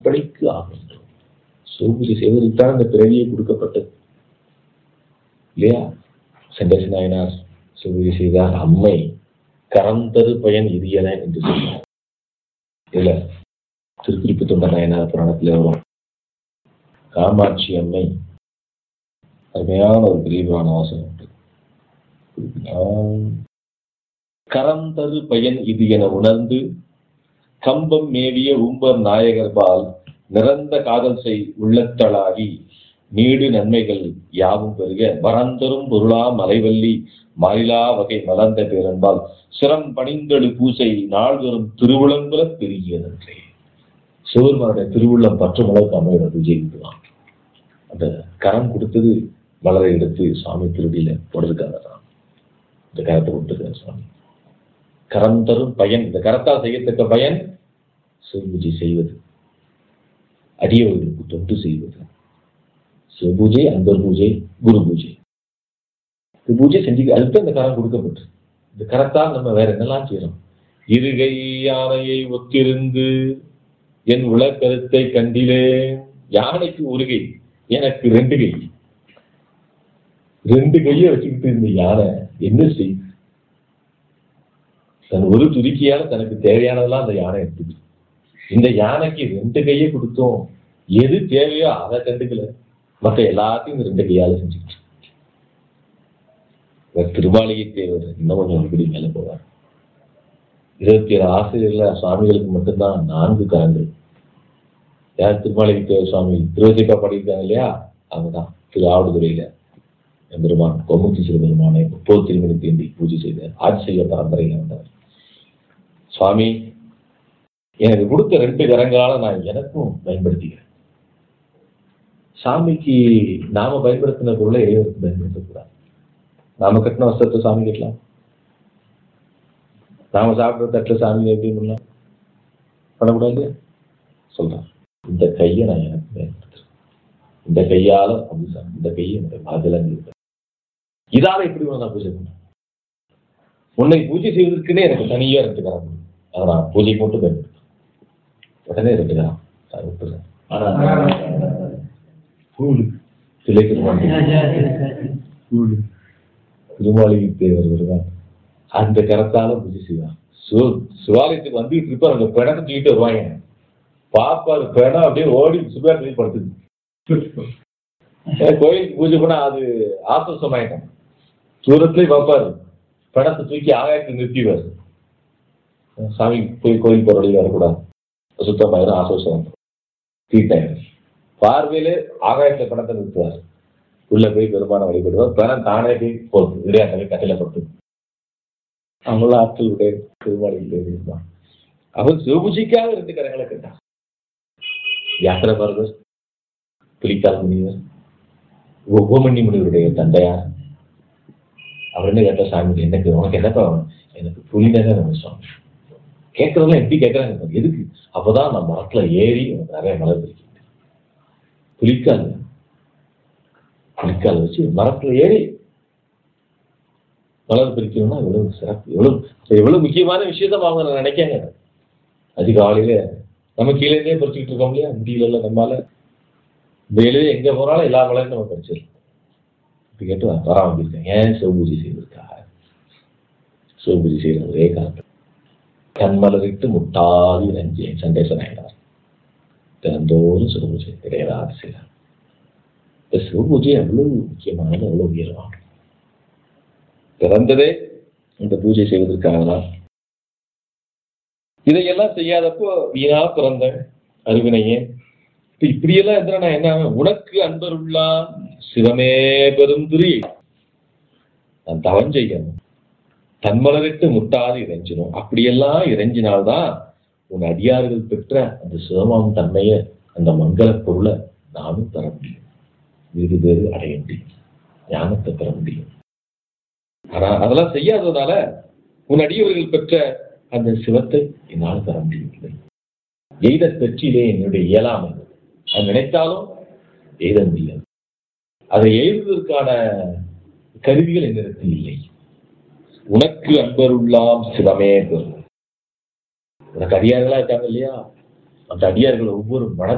திருப்பணிக்கு ஆகின்றோம் சிவபூஜை செய்வதற்கு தான் இந்த பிறவியை கொடுக்கப்பட்டது இல்லையா செங்கசி நாயனார் சிவபூஜை செய்தார் அம்மை கரந்தரு பயன் இது என என்று சொன்னார் இதுல திருக்குறிப்பு தொண்ட நாயனார் புராணத்துல வரும் காமாட்சி அம்மை அருமையான ஒரு பெரிய புராண வாசகம் உண்டு குறிப்பிட்டால், கரம் தரு பயன் இது என உணர்ந்து கம்பம் மேவிய உம்பர் நாயகர்பால் நிறந்த காதல் செய் உள்ளத்தளாகி நீடு நன்மைகள் யாவும் பெருக வரந்தரும் பொருளா மலைவல்லி மாறிலா வகை மலர்ந்த பேரன்பால் சிரம் பணிந்தெழு பூசை நாள்தோறும் திருவிழங்குல பெருகியதன்றே சிவருமானுடைய திருவுள்ளம் பற்றும் அளவுக்கு அமையோட பூஜை இதுதான் அந்த கரம் கொடுத்தது மலரை எடுத்து சுவாமி திருடியில போடுறதுக்காக தான் இந்த கரத்தை கொடுத்துருக்காரு சுவாமி கரம் தரும் பயன் இந்த கரத்தால் செய்யத்தக்க பயன் சிவபூஜை செய்வது அடியவர்களுக்கு தொண்டு செய்வது சிவபூஜை அன்பர் பூஜை குரு பூஜை இந்த பூஜை செஞ்சு அதுக்கு அந்த கரம் கொடுக்கப்பட்டு இந்த கரத்தால் நம்ம வேற என்னெல்லாம் செய்யறோம் இருகை யானையை ஒத்திருந்து என் உலக்கருத்தை கண்டிலே யானைக்கு ஒரு கை எனக்கு ரெண்டு கை ரெண்டு கையை வச்சுக்கிட்டு இந்த யானை என்ன செய்யுது தன் ஒரு துருக்கியால தனக்கு தேவையானதெல்லாம் அந்த யானை எடுத்துக்கு இந்த யானைக்கு ரெண்டு கையை கொடுத்தோம் எது தேவையோ அதை கண்டுக்கல மற்ற எல்லாத்தையும் இந்த ரெண்டு கையால செஞ்சுக்கிட்டு இவர் திருமாளிகை தேவர் இன்னும் கொஞ்சம் இப்படி மேல போவார் இருபத்தி ஏழு ஆசிரியர்ல சுவாமிகளுக்கு மட்டும்தான் நான்கு கரங்கள் யார் திருமாளிகை தேவர் சுவாமி திருவசிப்பா படிக்கிறாங்க இல்லையா அவங்கதான் திரு ஆவடுதுறையில எம்பெருமான் கோமுத்தி சிறுபெருமானை முப்பது திருமணி தீண்டி பூஜை செய்த ஆட்சிய பரம்பரையில் வந்தவர் சுவாமி எனக்கு கொடுத்த ரெண்டு கரங்களால நான் எனக்கும் பயன்படுத்திக்கிறேன் சாமிக்கு நாம பயன்படுத்தின பொருளை இறைவனுக்கு பயன்படுத்தக்கூடாது நாம கட்டின வஸ்திரத்தை சாமி கட்டலாம் நாம சாப்பிட்ற தட்டில் சாமி எப்படி பண்ணலாம் பண்ணக்கூடாது சொல்றேன் இந்த கையை நான் எனக்கு பயன்படுத்துறேன் இந்த கையால அப்படி சாமி இந்த கையை என்னுடைய பாதலங்க இதால எப்படி நான் பூஜை பண்ணேன் உன்னை பூஜை செய்வதற்குன்னே எனக்கு தனியா ரெண்டு கரம் உண்டு. அதை நான் பூஜைக்கு மட்டும் பயன்படுத்துறேன் உடனே ரெண்டு கரம் அதை விட்டுறேன் ஆனா கூழு சிலை திருமாளி கூழு திருமாளிகை தேவர் வருவார் அந்த கரத்தால பூஜை செய்வான் சிவ சிவாலயத்துக்கு வந்துட்டு இருப்பார் அந்த பிணத்தை தூக்கிட்டு வருவாங்க பாப்பாரு பிணம் அப்படியே ஓடி சுபேரத்தில் படுத்துது ஏன் கோயிலுக்கு பூஜை பண்ணா அது ஆசுவாசமாயிட்டோம் தூரத்துலயே பார்ப்பாரு படத்தை தூக்கி ஆகாயத்தில் நிறுத்திவார் சாமி போய் கோயில் போற வழி வரக்கூடாது சுத்தமாயிரும் ஆசுவாசம் தீட்டாயிரும் பார்வையிலே ஆகாயத்துல படத்தை நிறுத்துவார் உள்ள போய் பெருமான வழிபடுவார் பணம் தானே போய் போகுது இடையாட்டவே கட்டில பட்டு அவங்கள ஆட்கள் உடைய திருமாளிகள் இருந்தான் அவன் சிவபூஜைக்காக ரெண்டு கரங்களை கேட்டான் யாத்திரை பரதர் புலிக்கால் முனிவர் உபமணி முனிவருடைய தந்தையார் அவர் என்ன கேட்ட சாமி எனக்கு உனக்கு என்னப்பா வேணும்? எனக்கு புலிதானே வேணும் சுவாமி கேட்கறதெல்லாம் எப்படி கேட்கறாங்க பாரு. எதுக்கு அப்பதான் நான் மரத்துல ஏறி உனக்கு நிறைய மலர் பிடிக்கும் புலிக்கால் புலிக்கால் வச்சு மரத்துல ஏறி மலர் பிரிக்கணும்னா எவ்வளவு சிறப்பு எவ்வளவு எவ்வளவு முக்கியமான விஷயத்த அவங்க நான் நினைக்காங்க அதிகாலையில நம்ம கீழே இருந்தே பறிச்சுக்கிட்டு இருக்கோம் இல்லையா முடியல நம்மால வெளியே எங்க போனாலும் எல்லா மலையும் நம்ம பறிச்சிடலாம் இப்படி கேட்டு வர வந்திருக்கேன் ஏன் சிவபூஜை செய்வதற்காக சிவபூஜை செய்யற ஒரே காரணம் கண்மலரிட்டு முட்டாதி நஞ்சேன் சண்டேசன் ஆயினார் தினந்தோறும் சிவபூஜை கிடையாது செய்யறார் இந்த சிவபூஜை எவ்வளவு முக்கியமானது எவ்வளவு உயர்வானது பிறந்ததே இந்த பூஜை செய்வதற்காக தான் இதையெல்லாம் செய்யாதப்போ வீணா பிறந்த அறிவினையே இப்ப இப்படியெல்லாம் இருந்தா நான் என்ன ஆவேன்? உனக்கு அன்பர் உள்ளான் சிவமே பெரும் திரி நான் தவம் செய்யணும் தன்மலரிட்டு முட்டாது இறைஞ்சிடும் அப்படியெல்லாம் இறைஞ்சினால்தான் உன் அடியார்கள் பெற்ற அந்த சிவமாம் தன்மையை அந்த மங்கள பொருளை நானும் பெற முடியும் வீடு பேரு அடைய முடியும் ஞானத்தை பெற முடியும் ஆனா அதெல்லாம் செய்யாததால உன் அடியவர்கள் பெற்ற அந்த சிவத்தை என்னால் பெற முடியவில்லை எய்த பெற்றிலே என்னுடைய இயலாமை அது நினைத்தாலும் எய்த முடியாது அதை எழுதுவதற்கான கருவிகள் என்னிடத்தில் இல்லை உனக்கு அன்பருள்ளாம் சிவமே பெறும் உனக்கு அடியார்களா இருக்காங்க இல்லையா அந்த அடியார்கள் ஒவ்வொரு மன